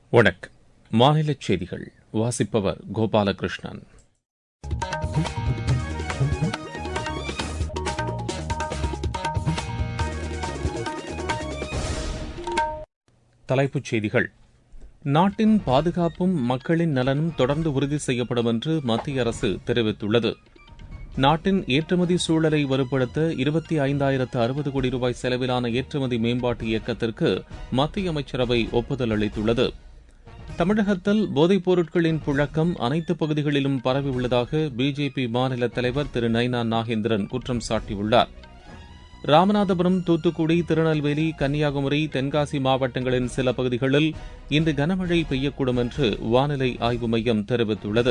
வணக்கம் மாநிலச் செய்திகள் வாசிப்பவர் கோபாலகிருஷ்ணன் தலைப்புச் செய்திகள் நாட்டின் பாதுகாப்பும் மக்களின் நலனும் தொடர்ந்து உறுதி செய்யப்படும் என்று மத்திய அரசு தெரிவித்துள்ளது நாட்டின் ஏற்றுமதி சூழலை வலுப்படுத்த இருபத்தி ஐந்தாயிரத்து அறுபது கோடி ரூபாய் செலவிலான ஏற்றுமதி மேம்பாட்டு இயக்கத்திற்கு மத்திய அமைச்சரவை ஒப்புதல் அளித்துள்ளது தமிழகத்தில் போதைப் பொருட்களின் புழக்கம் அனைத்து பகுதிகளிலும் பரவியுள்ளதாக பிஜேபி மாநில தலைவர் திரு நைனா நாகேந்திரன் குற்றம் சாட்டியுள்ளார் ராமநாதபுரம் தூத்துக்குடி திருநெல்வேலி கன்னியாகுமரி தென்காசி மாவட்டங்களின் சில பகுதிகளில் இன்று கனமழை பெய்யக்கூடும் என்று வானிலை ஆய்வு மையம் தெரிவித்துள்ளது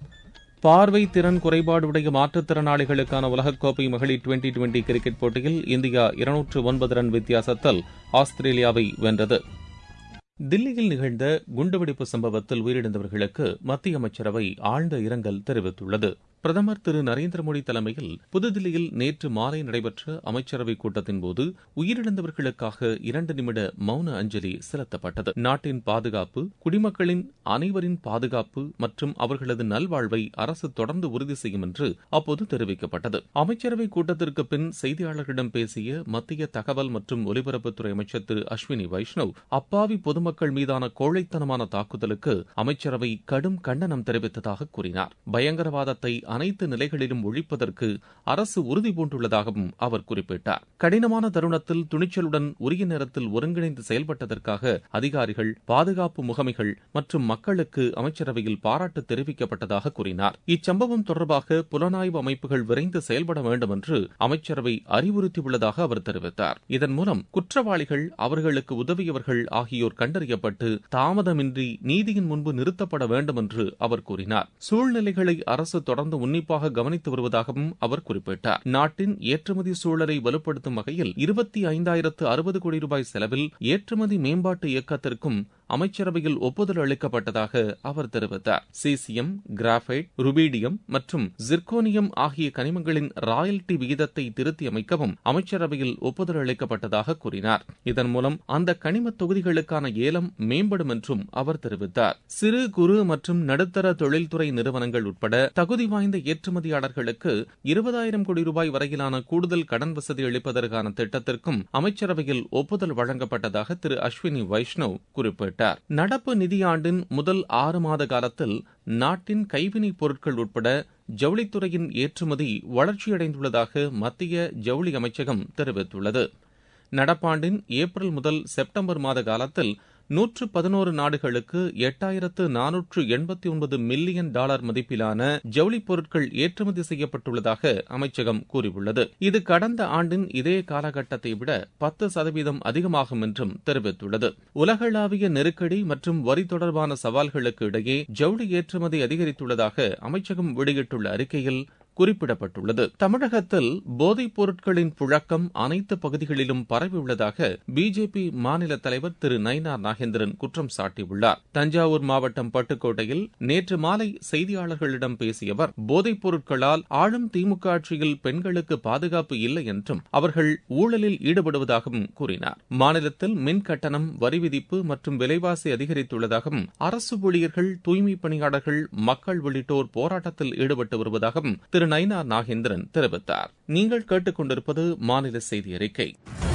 பார்வை திறன் குறைபாடுடைய மாற்றுத்திறனாளிகளுக்கான உலகக்கோப்பை மகளிர் டுவெண்டி டுவெண்டி கிரிக்கெட் போட்டியில் இந்தியா இருநூற்று ஒன்பது ரன் வித்தியாசத்தில் ஆஸ்திரேலியாவை வென்றது தில்லியில் நிகழ்ந்த குண்டுவெடிப்பு சம்பவத்தில் உயிரிழந்தவர்களுக்கு மத்திய அமைச்சரவை ஆழ்ந்த இரங்கல் தெரிவித்துள்ளது பிரதமர் திரு நரேந்திர மோடி தலைமையில் புதுதில்லியில் நேற்று மாலை நடைபெற்ற அமைச்சரவைக் கூட்டத்தின்போது உயிரிழந்தவர்களுக்காக இரண்டு நிமிட மௌன அஞ்சலி செலுத்தப்பட்டது நாட்டின் பாதுகாப்பு குடிமக்களின் அனைவரின் பாதுகாப்பு மற்றும் அவர்களது நல்வாழ்வை அரசு தொடர்ந்து உறுதி செய்யும் என்று அப்போது தெரிவிக்கப்பட்டது அமைச்சரவைக் கூட்டத்திற்கு பின் செய்தியாளர்களிடம் பேசிய மத்திய தகவல் மற்றும் ஒலிபரப்புத்துறை அமைச்சர் திரு அஸ்வினி வைஷ்ணவ் அப்பாவி பொதுமக்கள் மீதான கோழைத்தனமான தாக்குதலுக்கு அமைச்சரவை கடும் கண்டனம் தெரிவித்ததாக கூறினார் பயங்கரவாதத்தை அனைத்து நிலைகளிலும் ஒழிப்பதற்கு அரசு உறுதி பூண்டுள்ளதாகவும் அவர் குறிப்பிட்டார் கடினமான தருணத்தில் துணிச்சலுடன் உரிய நேரத்தில் ஒருங்கிணைந்து செயல்பட்டதற்காக அதிகாரிகள் பாதுகாப்பு முகமைகள் மற்றும் மக்களுக்கு அமைச்சரவையில் பாராட்டு தெரிவிக்கப்பட்டதாக கூறினார் இச்சம்பவம் தொடர்பாக புலனாய்வு அமைப்புகள் விரைந்து செயல்பட வேண்டும் என்று அமைச்சரவை அறிவுறுத்தியுள்ளதாக அவர் தெரிவித்தார் இதன் மூலம் குற்றவாளிகள் அவர்களுக்கு உதவியவர்கள் ஆகியோர் கண்டறியப்பட்டு தாமதமின்றி நீதியின் முன்பு நிறுத்தப்பட வேண்டும் என்று அவர் கூறினார் சூழ்நிலைகளை அரசு தொடர்ந்து உன்னிப்பாக கவனித்து வருவதாகவும் அவர் குறிப்பிட்டார் நாட்டின் ஏற்றுமதி சூழலை வலுப்படுத்தும் வகையில் இருபத்தி ஐந்தாயிரத்து அறுபது கோடி ரூபாய் செலவில் ஏற்றுமதி மேம்பாட்டு இயக்கத்திற்கும் அமைச்சரவையில் ஒப்புதல் அளிக்கப்பட்டதாக அவர் தெரிவித்தார் சீசியம் கிராஃபைட் ருபீடியம் மற்றும் ஜிர்கோனியம் ஆகிய கனிமங்களின் ராயல்டி விகிதத்தை திருத்தி அமைக்கவும் அமைச்சரவையில் ஒப்புதல் அளிக்கப்பட்டதாக கூறினார் இதன் மூலம் அந்த கனிம தொகுதிகளுக்கான ஏலம் மேம்படும் என்றும் அவர் தெரிவித்தார் சிறு குறு மற்றும் நடுத்தர தொழில்துறை நிறுவனங்கள் உட்பட தகுதி வாய்ந்த ஏற்றுமதியாளர்களுக்கு இருபதாயிரம் கோடி ரூபாய் வரையிலான கூடுதல் கடன் வசதி அளிப்பதற்கான திட்டத்திற்கும் அமைச்சரவையில் ஒப்புதல் வழங்கப்பட்டதாக திரு அஸ்வினி வைஷ்ணவ் குறிப்பிட்டார் நடப்பு நிதியாண்டின் முதல் ஆறு மாத காலத்தில் நாட்டின் கைவினைப் பொருட்கள் உட்பட ஜவுளித்துறையின் ஏற்றுமதி வளர்ச்சியடைந்துள்ளதாக மத்திய ஜவுளி அமைச்சகம் தெரிவித்துள்ளது நடப்பாண்டின் ஏப்ரல் முதல் செப்டம்பர் மாத காலத்தில் நூற்று பதினோரு நாடுகளுக்கு எட்டாயிரத்து நானூற்று எண்பத்தி ஒன்பது மில்லியன் டாலர் மதிப்பிலான ஜவுளிப் பொருட்கள் ஏற்றுமதி செய்யப்பட்டுள்ளதாக அமைச்சகம் கூறியுள்ளது இது கடந்த ஆண்டின் இதே காலகட்டத்தை விட பத்து சதவீதம் அதிகமாகும் என்றும் தெரிவித்துள்ளது உலகளாவிய நெருக்கடி மற்றும் வரி தொடர்பான சவால்களுக்கு இடையே ஜவுளி ஏற்றுமதி அதிகரித்துள்ளதாக அமைச்சகம் வெளியிட்டுள்ள அறிக்கையில் குறிப்பிடப்பட்டுள்ளது தமிழகத்தில் போதைப் பொருட்களின் புழக்கம் அனைத்து பகுதிகளிலும் பரவியுள்ளதாக பிஜேபி மாநில தலைவர் திரு நயினா நாகேந்திரன் குற்றம் சாட்டியுள்ளார் தஞ்சாவூர் மாவட்டம் பட்டுக்கோட்டையில் நேற்று மாலை செய்தியாளர்களிடம் பேசிய அவர் போதைப் பொருட்களால் ஆளும் திமுக ஆட்சியில் பெண்களுக்கு பாதுகாப்பு இல்லை என்றும் அவர்கள் ஊழலில் ஈடுபடுவதாகவும் கூறினார் மாநிலத்தில் மின் கட்டணம் வரி விதிப்பு மற்றும் விலைவாசி அதிகரித்துள்ளதாகவும் அரசு ஊழியர்கள் தூய்மைப் பணியாளர்கள் மக்கள் உள்ளிட்டோர் போராட்டத்தில் ஈடுபட்டு வருவதாகவும் திரு நயினா நாகேந்திரன் தெரிவித்தார் நீங்கள் கேட்டுக்கொண்டிருப்பது மாநில செய்தி அறிக்கை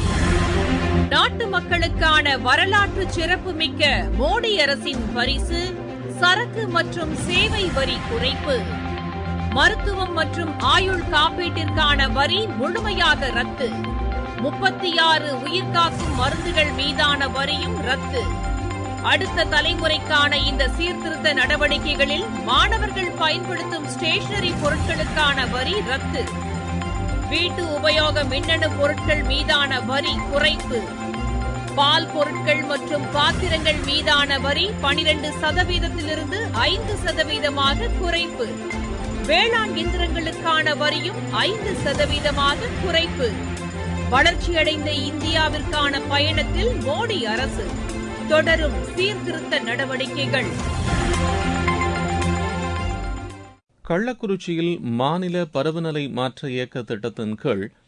நாட்டு மக்களுக்கான வரலாற்று சிறப்புமிக்க மோடி அரசின் பரிசு சரக்கு மற்றும் சேவை வரி குறைப்பு மருத்துவம் மற்றும் ஆயுள் காப்பீட்டிற்கான வரி முழுமையாக ரத்து முப்பத்தி ஆறு உயிர்காக்கும் மருந்துகள் மீதான வரியும் ரத்து அடுத்த தலைமுறைக்கான இந்த சீர்திருத்த நடவடிக்கைகளில் மாணவர்கள் பயன்படுத்தும் ஸ்டேஷனரி பொருட்களுக்கான வரி ரத்து வீட்டு உபயோக மின்னணு பொருட்கள் மீதான வரி குறைப்பு பால் பொருட்கள் மற்றும் பாத்திரங்கள் மீதான வரி பனிரெண்டு சதவீதத்திலிருந்து ஐந்து சதவீதமாக குறைப்பு வேளாண் இயந்திரங்களுக்கான வரியும் ஐந்து சதவீதமாக குறைப்பு வளர்ச்சியடைந்த இந்தியாவிற்கான பயணத்தில் மோடி அரசு தொடரும் சீர்திருத்த நடவடிக்கைகள் கள்ளக்குறிச்சியில் மாநில பருவநிலை மாற்ற இயக்க திட்டத்தின் கீழ்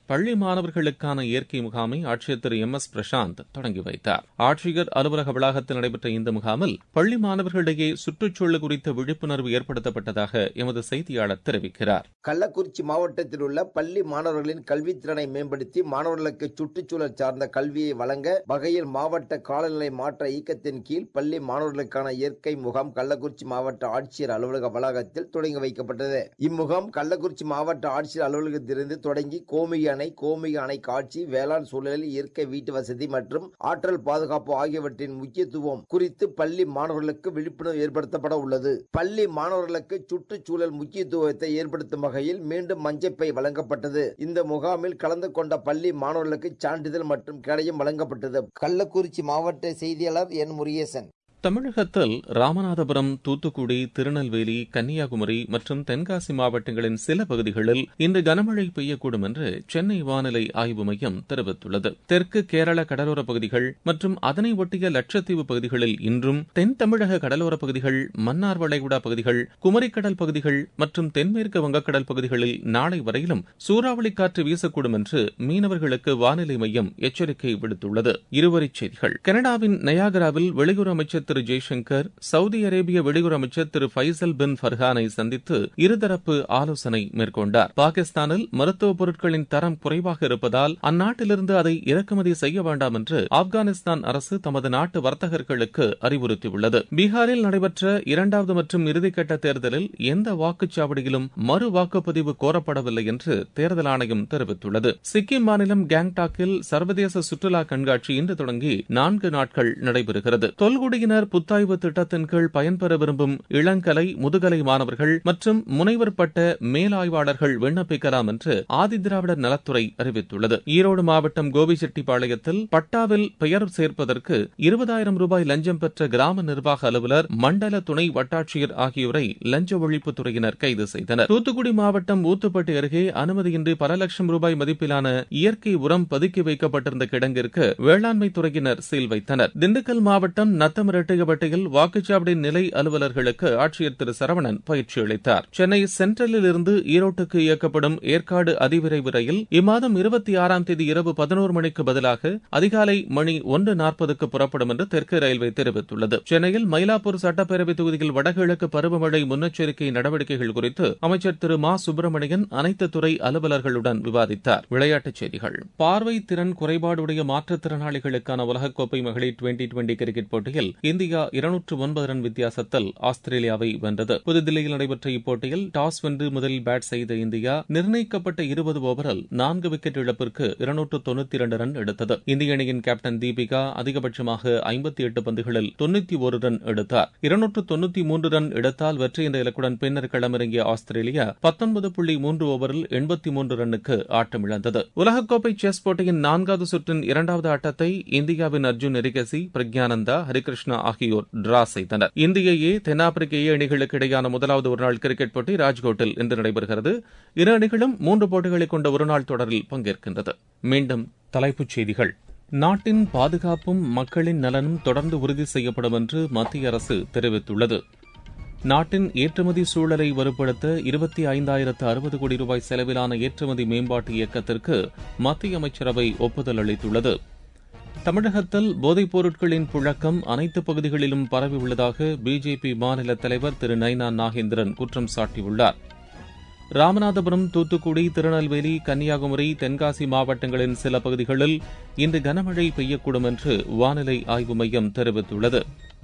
பள்ளி மாணவர்களுக்கான இயற்கை முகாமை ஆட்சியர் திரு எம் எஸ் பிரசாந்த் தொடங்கி வைத்தார் ஆட்சியர் அலுவலக வளாகத்தில் நடைபெற்ற இந்த முகாமில் பள்ளி மாணவர்களிடையே சுற்றுச்சூழல் குறித்த விழிப்புணர்வு ஏற்படுத்தப்பட்டதாக எமது செய்தியாளர் தெரிவிக்கிறார் கள்ளக்குறிச்சி மாவட்டத்தில் உள்ள பள்ளி மாணவர்களின் கல்வித்திறனை மேம்படுத்தி மாணவர்களுக்கு சுற்றுச்சூழல் சார்ந்த கல்வியை வழங்க வகையில் மாவட்ட காலநிலை மாற்ற இயக்கத்தின் கீழ் பள்ளி மாணவர்களுக்கான இயற்கை முகாம் கள்ளக்குறிச்சி மாவட்ட ஆட்சியர் அலுவலக வளாகத்தில் தொடங்கி வைக்கப்பட்டது இம்முகாம் கள்ளக்குறிச்சி மாவட்ட ஆட்சியர் அலுவலகத்திலிருந்து தொடங்கி கோமிகி அணை கோமிகி அணை காட்சி வேளாண் சூழலில் இயற்கை வீட்டு வசதி மற்றும் ஆற்றல் பாதுகாப்பு ஆகியவற்றின் முக்கியத்துவம் குறித்து பள்ளி மாணவர்களுக்கு விழிப்புணர்வு ஏற்படுத்தப்பட உள்ளது பள்ளி மாணவர்களுக்கு சுற்றுச்சூழல் முக்கியத்துவத்தை ஏற்படுத்தும் வகையில் மீண்டும் மஞ்சப்பை வழங்கப்பட்டது இந்த முகாமில் கலந்து கொண்ட பள்ளி மாணவர்களுக்கு சான்றிதழ் மற்றும் கேடயம் வழங்கப்பட்டது கள்ளக்குறிச்சி மாவட்ட செய்தியாளர் என் முருகேசன் தமிழகத்தில் ராமநாதபுரம் தூத்துக்குடி திருநெல்வேலி கன்னியாகுமரி மற்றும் தென்காசி மாவட்டங்களின் சில பகுதிகளில் இன்று கனமழை பெய்யக்கூடும் என்று சென்னை வானிலை ஆய்வு மையம் தெரிவித்துள்ளது தெற்கு கேரள கடலோர பகுதிகள் மற்றும் அதனை ஒட்டிய லட்சத்தீவு பகுதிகளில் இன்றும் தென் தமிழக கடலோர பகுதிகள் மன்னார் வளைகுடா பகுதிகள் குமரிக்கடல் பகுதிகள் மற்றும் தென்மேற்கு வங்கக்கடல் பகுதிகளில் நாளை வரையிலும் சூறாவளி காற்று வீசக்கூடும் என்று மீனவர்களுக்கு வானிலை மையம் எச்சரிக்கை விடுத்துள்ளது இருவரிச் செய்திகள் கனடாவின் நயாகராவில் வெளியுறவு அமைச்சர் திரு ஜெய்சங்கர் சவுதி அரேபிய வெளியுறவு அமைச்சர் திரு ஃபைசல் பின் ஃபர்ஹானை சந்தித்து இருதரப்பு ஆலோசனை மேற்கொண்டார் பாகிஸ்தானில் மருத்துவ பொருட்களின் தரம் குறைவாக இருப்பதால் அந்நாட்டிலிருந்து அதை இறக்குமதி செய்ய வேண்டாம் என்று ஆப்கானிஸ்தான் அரசு தமது நாட்டு வர்த்தகர்களுக்கு அறிவுறுத்தியுள்ளது பீகாரில் நடைபெற்ற இரண்டாவது மற்றும் இறுதிக்கட்ட தேர்தலில் எந்த வாக்குச்சாவடியிலும் மறு வாக்குப்பதிவு கோரப்படவில்லை என்று தேர்தல் ஆணையம் தெரிவித்துள்ளது சிக்கிம் மாநிலம் கேங்டாக்கில் சர்வதேச சுற்றுலா கண்காட்சி இன்று தொடங்கி நான்கு நாட்கள் நடைபெறுகிறது தொல்குடியினர் புத்தாய்வு திட்டத்தின் கீழ் பயன்பெற விரும்பும் இளங்கலை முதுகலை மாணவர்கள் மற்றும் முனைவர் பட்ட மேலாய்வாளர்கள் விண்ணப்பிக்கலாம் என்று ஆதிதிராவிடர் நலத்துறை அறிவித்துள்ளது ஈரோடு மாவட்டம் கோபிச்செட்டிப்பாளையத்தில் பட்டாவில் பெயர் சேர்ப்பதற்கு இருபதாயிரம் ரூபாய் லஞ்சம் பெற்ற கிராம நிர்வாக அலுவலர் மண்டல துணை வட்டாட்சியர் ஆகியோரை லஞ்ச ஒழிப்புத்துறையினர் கைது செய்தனர் தூத்துக்குடி மாவட்டம் ஊத்துப்பட்டி அருகே அனுமதியின்றி பல லட்சம் ரூபாய் மதிப்பிலான இயற்கை உரம் பதுக்கி வைக்கப்பட்டிருந்த கிடங்கிற்கு வேளாண்மை துறையினர் சீல் வைத்தனர் திண்டுக்கல் மாவட்டம் நத்தம் ரெட்டியப்பட்டியில் வாக்குச்சாவடி நிலை அலுவலர்களுக்கு ஆட்சியர் திரு சரவணன் பயிற்சி அளித்தார் சென்னை சென்ட்ரலில் இருந்து ஈரோட்டுக்கு இயக்கப்படும் ஏற்காடு அதிவிரைவு ரயில் இம்மாதம் இருபத்தி ஆறாம் தேதி இரவு பதினோரு மணிக்கு பதிலாக அதிகாலை மணி ஒன்று நாற்பதுக்கு புறப்படும் என்று தெற்கு ரயில்வே தெரிவித்துள்ளது சென்னையில் மயிலாப்பூர் சட்டப்பேரவை தொகுதியில் வடகிழக்கு பருவமழை முன்னெச்சரிக்கை நடவடிக்கைகள் குறித்து அமைச்சர் திரு மா சுப்பிரமணியன் அனைத்து துறை அலுவலர்களுடன் விவாதித்தார் விளையாட்டுச் செய்திகள் பார்வை திறன் குறைபாடுடைய மாற்றுத்திறனாளிகளுக்கான உலகக்கோப்பை மகளிர் டுவெண்டி டுவெண்டி கிரிக்கெட் போட்டியில் இந்தியா இருநூற்று ஒன்பது ரன் வித்தியாசத்தில் ஆஸ்திரேலியாவை வென்றது புதுதில்லியில் நடைபெற்ற இப்போட்டியில் டாஸ் வென்று முதலில் பேட் செய்த இந்தியா நிர்ணயிக்கப்பட்ட இருபது ஓவரில் நான்கு விக்கெட் இழப்பிற்கு இருநூற்று தொண்ணூத்தி இரண்டு ரன் எடுத்தது இந்திய அணியின் கேப்டன் தீபிகா அதிகபட்சமாக ஐம்பத்தி எட்டு பந்துகளில் தொண்ணூத்தி ஒரு ரன் எடுத்தார் இருநூற்று தொண்ணூத்தி மூன்று ரன் எடுத்தால் வெற்றி என்ற இலக்குடன் பின்னர் களமிறங்கிய ஆஸ்திரேலியா பத்தொன்பது புள்ளி மூன்று ஓவரில் எண்பத்தி மூன்று ரன்னுக்கு ஆட்டமிழந்தது உலகக்கோப்பை செஸ் போட்டியின் நான்காவது சுற்றின் இரண்டாவது ஆட்டத்தை இந்தியாவின் அர்ஜுன் எரிகசி பிரக்யானந்தா ஹரிகிருஷ்ணா ஆகியோர் டிரா செய்தனர் இந்திய ஏ தென்னாப்பிரிக்க ஏ அணிகளுக்கு இடையான முதலாவது ஒருநாள் கிரிக்கெட் போட்டி ராஜ்கோட்டில் இன்று நடைபெறுகிறது இரு அணிகளும் மூன்று போட்டிகளை கொண்ட ஒருநாள் தொடரில் பங்கேற்கின்றது மீண்டும் தலைப்புச் செய்திகள் நாட்டின் பாதுகாப்பும் மக்களின் நலனும் தொடர்ந்து உறுதி செய்யப்படும் என்று மத்திய அரசு தெரிவித்துள்ளது நாட்டின் ஏற்றுமதி சூழலை வலுப்படுத்த இருபத்தி ஐந்தாயிரத்து அறுபது கோடி ரூபாய் செலவிலான ஏற்றுமதி மேம்பாட்டு இயக்கத்திற்கு மத்திய அமைச்சரவை ஒப்புதல் அளித்துள்ளது தமிழகத்தில் போதைப் பொருட்களின் புழக்கம் அனைத்து பகுதிகளிலும் பரவியுள்ளதாக பிஜேபி மாநில தலைவர் திரு நைனா நாகேந்திரன் குற்றம் சாட்டியுள்ளார் ராமநாதபுரம் தூத்துக்குடி திருநெல்வேலி கன்னியாகுமரி தென்காசி மாவட்டங்களின் சில பகுதிகளில் இன்று கனமழை பெய்யக்கூடும் என்று வானிலை ஆய்வு மையம் தெரிவித்துள்ளது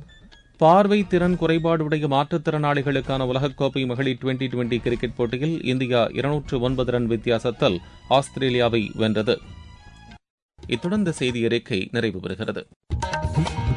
பார்வை திறன் குறைபாடுடைய மாற்றுத்திறனாளிகளுக்கான உலகக்கோப்பை மகளிர் டுவெண்டி டுவெண்டி கிரிக்கெட் போட்டியில் இந்தியா இருநூற்று ஒன்பது ரன் வித்தியாசத்தில் ஆஸ்திரேலியாவை வென்றது இத்துடன் இந்த செய்தி அறிக்கை நிறைவு பெறுகிறது